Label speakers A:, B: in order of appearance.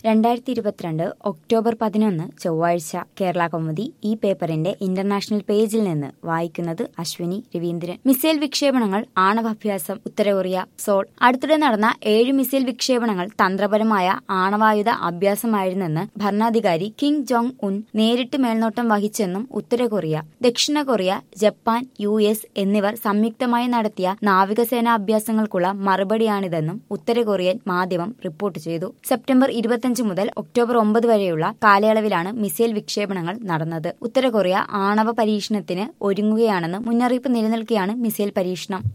A: രണ്ടായിരത്തി ഇരുപത്തിരണ്ട് ഒക്ടോബർ പതിനൊന്ന് ചൊവ്വാഴ്ച കേരള കൗമുദി ഈ പേപ്പറിന്റെ ഇന്റർനാഷണൽ പേജിൽ നിന്ന് വായിക്കുന്നത് അശ്വിനി രവീന്ദ്രൻ മിസൈൽ വിക്ഷേപണങ്ങൾ ആണവാഭ്യാസം ഉത്തര കൊറിയ സോൾ അടുത്തിടെ നടന്ന ഏഴ് മിസൈൽ വിക്ഷേപണങ്ങൾ തന്ത്രപരമായ ആണവായുധ അഭ്യാസമായിരുന്നെന്ന് ഭരണാധികാരി കിം ജോങ് ഉൻ നേരിട്ട് മേൽനോട്ടം വഹിച്ചെന്നും ഉത്തര കൊറിയ ദക്ഷിണ കൊറിയ ജപ്പാൻ യു എസ് എന്നിവർ സംയുക്തമായി നടത്തിയ നാവികസേനാ അഭ്യാസങ്ങൾക്കുള്ള മറുപടിയാണിതെന്നും ഉത്തര കൊറിയൻ മാധ്യമം റിപ്പോർട്ട് ചെയ്തു സെപ്റ്റംബർ ഇരുപത്തിയഞ്ച് മുതൽ ഒക്ടോബർ ഒമ്പത് വരെയുള്ള കാലയളവിലാണ് മിസൈൽ വിക്ഷേപണങ്ങൾ നടന്നത് ഉത്തര കൊറിയ ആണവ പരീക്ഷണത്തിന് ഒരുങ്ങുകയാണെന്ന് മുന്നറിയിപ്പ് നിലനിൽക്കെയാണ് മിസൈൽ പരീക്ഷണം